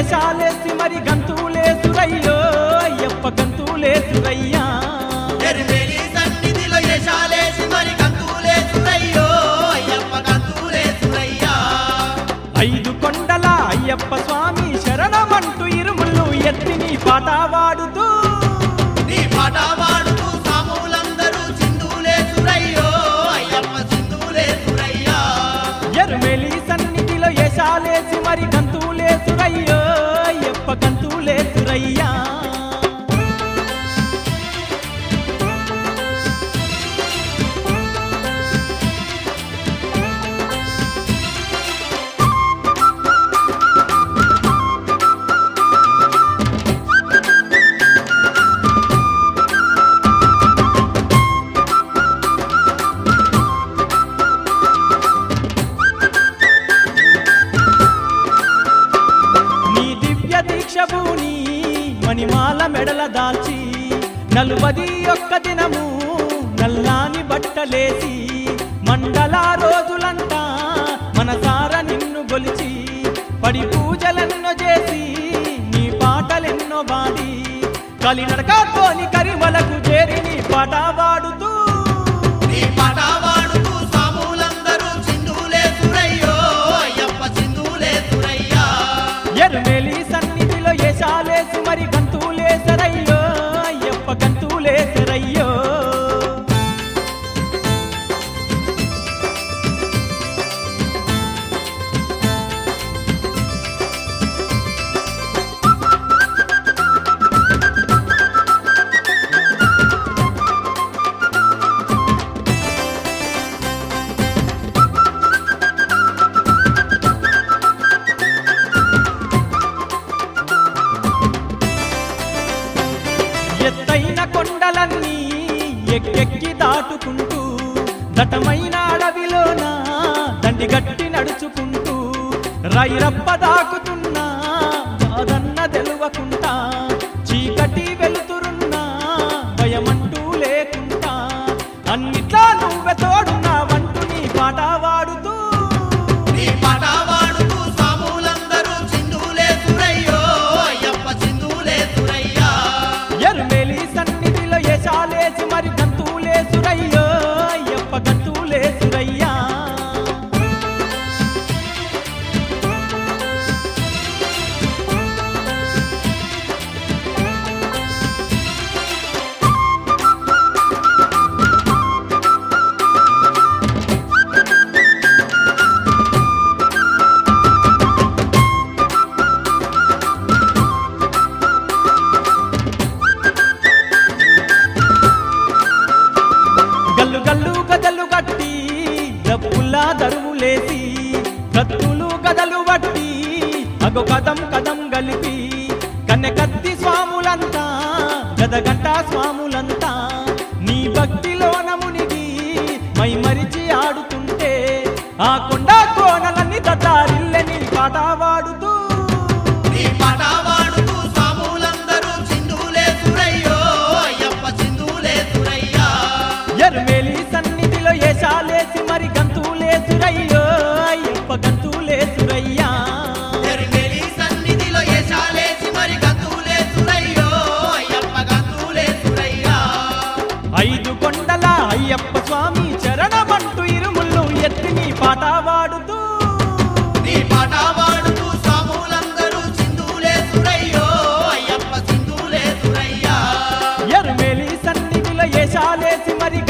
ఏషాలేసి మరి గంతులేసురయ్యో అయ్యప్ప గంతులేసురయ్యా ఎరిమేలి సన్నిధిలో యశాలేసి మరి గంతులేసురయ్యో అయ్యప్ప గంతులేసురయ్యా ఐదు కొండల అయ్యప్ప స్వామి శరణమంటూ ఇరుములు ఎత్తిని పాట వాడుతూ నీ పాట పాడుతూ సాములందరూ చిందులేసురయ్యో అయ్యప్ప చిందులేసురయ్యా ఎరుమెలి సన్నిధిలో ఏషాలేసి మరి గంతులేసురయ్యో అయ్యప్ప గంతులేసురయ్యా నీ దివ్య దీక్ష భూని మణిమాల మెడల దాల్చి నలువది ఒక్క దినము నల్లాని బట్టలేసి మండల రోజులంతా మనసార నిన్ను గొలిచి పడి పూజలెన్నో చేసి నీ పాటలెన్నో బాడి కలినడకతోని కరిమలకు చేరి నీ పాట వాడుతూ నీ పాట పాడుతూ సాములందరూ చిందులేసురయ్యో అయ్యప్ప చిందులేసురయ్యా ఎరుమెలి సన్నిధిలో ఏషాలేసి మరి గంతులేసరయ్యో అయ్యప్ప గంతులేసరయ్యో ఎత్తైన కొండలన్నీ ఎక్కెక్కి దాటుకుంటూ దటమైన అడవిలోన దండి గట్టి నడుచుకుంటూ రైరప్ప దాకుతున్నా బాదన్న తెలవకుంటా చీకటి వెలుతురున్నా భయమంటూ లేకుంటా అన్నిట్లా నువ్వె తోడున్నావంటూ నీ పాట వాడుతూ నీ పాట పాడుతూ సాములందరూ చిందులేసురయ్యో అయ్యప్ప చిందులేసురయ్యా ఎరుమెలి సన్నిధిలో యశాలేసి మరి గంతులేసురయ్యో అయ్యప్ప గంతులేసురయ్యా గల్లు గల్లు గదలు గట్టి డబ్బుల్లా దరువులేసి కత్తులు గదలు వట్టి అగో కదం కదం గలిపి కన్నె కత్తి స్వాములంతా గదగంట స్వాములంతా నీ భక్తిలోన మునిగి మై మరిచి ఆడుతుంటే ఆ కొండ కోనలన్నీ తదారిల్లెని పాట వాడుతూ నీ పాట పాడుతూ సాములందరూ చిందులేసురయ్యో అయ్యప్ప చిందులేసురయ్యా ఎరుమేలి సన్నిధిలో ఏషాలేసి మరి గంతులేసురయ్యో అయ్యప్ప గంతులేసురయ్యా ఎరిమెలి సన్నిధిలో యశాలేసి మరి గంతులేసురయ్యో అయ్యప్ప గంతులేసురయ్యా ఐదు కొండల అయ్యప్ప స్వామి చరణమంటూ ఇరుముళ్ళు ఎత్తి నీ పాట వాడుతూ నీ పాట పాడుతూ సాములందరూ చిందులేసురయ్యో అయ్యప్ప చిందులేసురయ్యా ఎరుమేలి సన్నిధిలో ఏషాలేసి మరి